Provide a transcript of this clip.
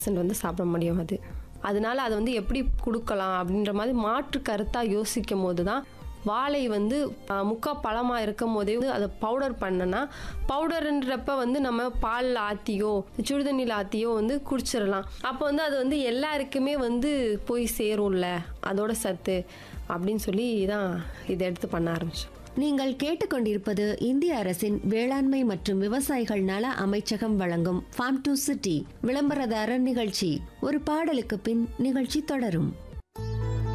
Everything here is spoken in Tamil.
பர்சன்ட் வந்து சாப்பிட முடியும் அது அதனால அதை வந்து எப்படி கொடுக்கலாம் அப்படின்ற மாதிரி மாற்று கருத்தாக யோசிக்கும் போது தான் வாழை வந்து அஹ், முக்கா பழமாக இருக்கும் போதே வந்து அதை பவுடர் பண்ணனா பவுடர்ன்றப்ப வந்து நம்ம பாலில் ஆற்றியோ சுடுதண்ணியில் ஆற்றியோ வந்து குடிச்சிடலாம் அப்போ வந்து அது வந்து எல்லாருக்குமே வந்து போய் சேரும்ல அதோட சத்து அப்படின்னு சொல்லி தான் இதை எடுத்து பண்ண ஆரம்பிச்சோம் நீங்கள் கேட்டுக்கொண்டிருப்பது இந்திய அரசின் வேளாண்மை மற்றும் விவசாயிகள் நல அமைச்சகம் வழங்கும் ஃபார்ம் டு சிட்டி விளம்பரதாரர் நிகழ்ச்சி ஒரு பாடலுக்கு பின் நிகழ்ச்சி தொடரும்